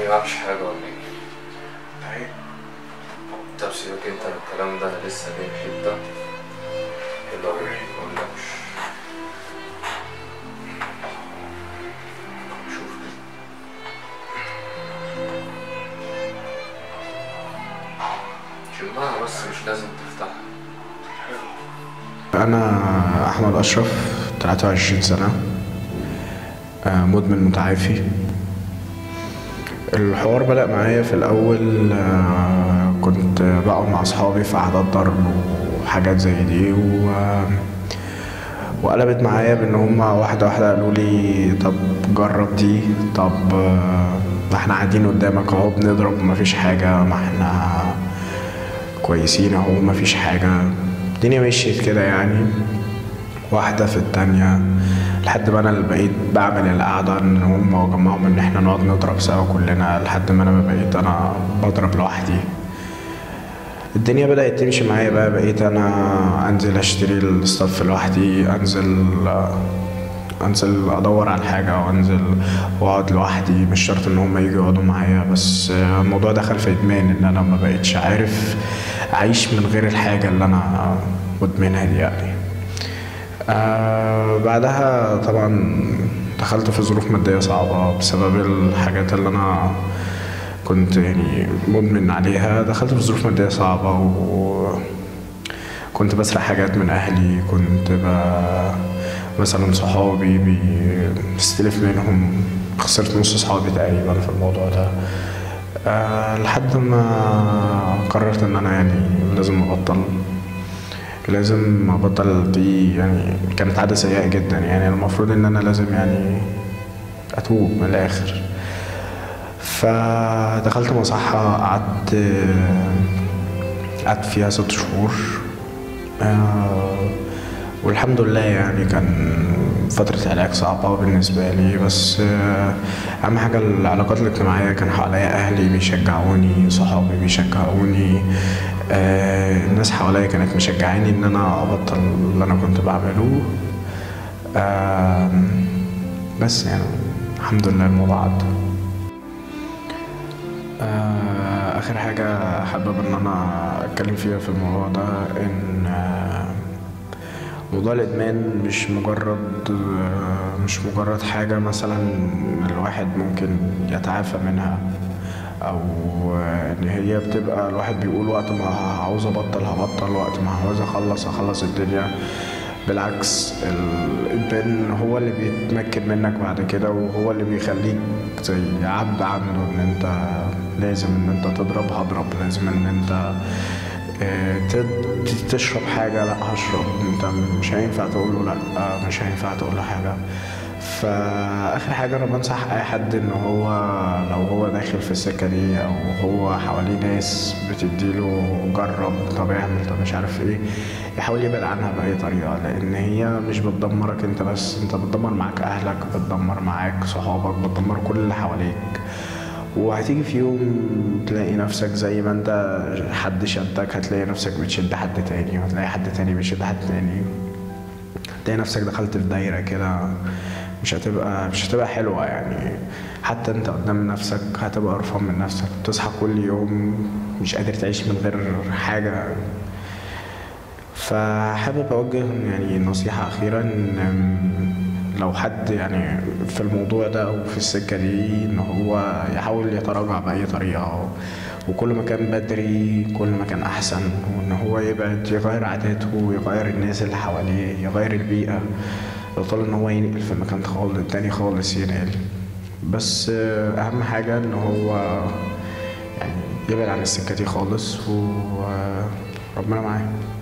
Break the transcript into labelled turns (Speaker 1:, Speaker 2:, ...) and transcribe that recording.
Speaker 1: معكش حاجة ولا ايه؟
Speaker 2: عيب
Speaker 1: طب سيبك انت من الكلام ده انا لسه جاي حتة حلوة أوي مقولكش شوف شمها بس مش لازم تفتحها
Speaker 2: أنا أحمد أشرف 23 سنة آه، مدمن متعافي الحوار بدأ معايا في الأول آه، كنت بقعد مع أصحابي في قعدات ضرب وحاجات زي دي و وقلبت معايا بإن هما واحدة واحدة قالوا لي طب جرب دي طب آه، ما احنا قاعدين قدامك اهو بنضرب ومفيش حاجة ما احنا كويسين اهو مفيش حاجة الدنيا مشيت كده يعني واحدة في التانية لحد ما انا اللي بقيت بعمل القعدة ان هم وجمعهم ان احنا نقعد نضرب سوا كلنا لحد ما انا ما بقيت انا بضرب لوحدي الدنيا بدأت تمشي معايا بقى بقيت انا انزل اشتري الستاف لوحدي انزل انزل ادور على حاجة وانزل واقعد لوحدي مش شرط ان هم يجوا يقعدوا معايا بس الموضوع دخل في ادمان ان انا ما بقيتش عارف اعيش من غير الحاجة اللي انا مدمنها دي يعني آه بعدها طبعا دخلت في ظروف مادية صعبة بسبب الحاجات اللي أنا كنت يعني مدمن عليها دخلت في ظروف مادية صعبة وكنت بسرق حاجات من أهلي كنت ب... مثلا صحابي بستلف منهم خسرت نص صحابي تقريبا في الموضوع ده أه لحد ما قررت ان انا يعني لازم ابطل لازم ابطل دي يعني كانت عاده سيئه جدا يعني المفروض ان انا لازم يعني اتوب من الاخر فدخلت مصحة قعدت قعدت فيها ست شهور آه، والحمد لله يعني كان فترة علاج صعبة بالنسبة لي بس آه، أهم حاجة العلاقات الاجتماعية كان حواليا أهلي بيشجعوني صحابي بيشجعوني آه، الناس حواليا كانت مشجعاني إن أنا أبطل اللي أنا كنت بعمله آه، بس يعني الحمد لله الموضوع عدى آه، آخر حاجة حابب إن أنا أتكلم فيها في الموضوع ده إن آه، موضوع الإدمان مش مجرد آه، مش مجرد حاجة مثلا الواحد ممكن يتعافى منها أو آه، إن هي بتبقى الواحد بيقول وقت ما عاوز أبطل هبطل وقت ما عاوز أخلص أخلص الدنيا بالعكس الإدمان هو اللي بيتمكن منك بعد كده وهو اللي بيخليك زي عبد عنده إن أنت لازم إن أنت تضرب هضرب لازم إن أنت آه، تد- تشرب حاجة لا هشرب انت مش هينفع تقول له لا آه، مش هينفع تقول له حاجة فآخر حاجة أنا بنصح أي حد إن هو لو هو داخل في السكة دي أو هو حواليه ناس بتديله جرب طب اعمل طب مش عارف إيه يحاول يبعد عنها بأي طريقة لأن هي مش بتدمرك أنت بس أنت بتدمر معاك أهلك بتدمر معاك صحابك بتدمر كل اللي حواليك وهتيجي في يوم تلاقي نفسك زي ما انت حد شدك هتلاقي نفسك بتشد حد تاني وهتلاقي حد تاني بيشد حد تاني هتلاقي نفسك دخلت في دايرة كده مش هتبقى مش هتبقى حلوة يعني حتى انت قدام نفسك هتبقى قرفان من نفسك تصحى كل يوم مش قادر تعيش من غير حاجة فحابب اوجه يعني نصيحة اخيرا ان لو حد يعني في الموضوع ده او في السكة دي ان هو يحاول يتراجع بأي طريقة وكل ما كان بدري كل ما كان احسن وان هو يبعد يغير عاداته يغير الناس اللي حواليه يغير البيئة لو طال ان هو ينقل في مكان خالص تاني خالص ينقل بس آه، اهم حاجة ان هو يعني يبعد عن السكة دي خالص وربنا معاه